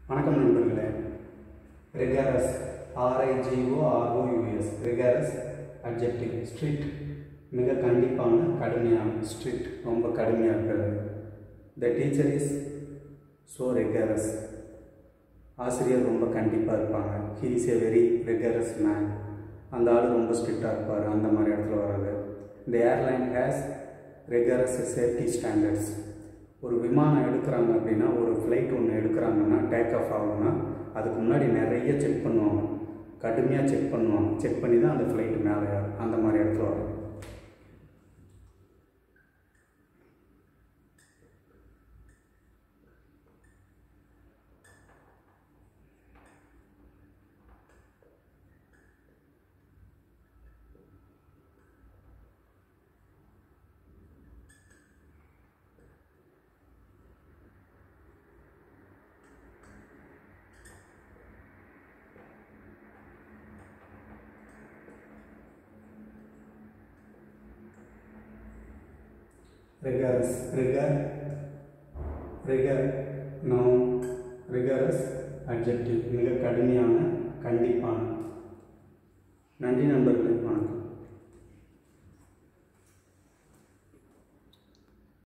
வணக்கம் நண்பர்களே ரிகாரஸ் ஆர்ஐஜிஓ ஆர்ஓயூஎஸ் ரிகாரஸ் adjective strict மிக கண்டிப்பான கடுமையான ஸ்ட்ரிக்ட் ரொம்ப கடுமையாக இருக்கிறது the teacher is so rigorous ஆசிரியர் ரொம்ப கண்டிப்பாக இருப்பாங்க he is a very rigorous man அந்த ஆள் ரொம்ப ஸ்ட்ரிக்டாக இருப்பார் அந்த மாதிரி இடத்துல வர்றது இந்த airline has rigorous safety standards ஒரு விமானம் எடுக்கிறாங்க அப்படின்னா ஒரு ஃப்ளைட் ஒன்று எடுக்கிறாங்கன்னா டேக் ஆஃப் ஆகணும்னா அதுக்கு முன்னாடி நிறைய செக் பண்ணுவாங்க கடுமையாக செக் பண்ணுவாங்க செக் பண்ணி தான் அந்த ஃப்ளைட் மேலே ஏறும். அந்த மாதிரி இடத்துல வரும் rigorous rigor rigor noun rigorous adjective மிக கடுமையான கண்டிப்பான நன்றி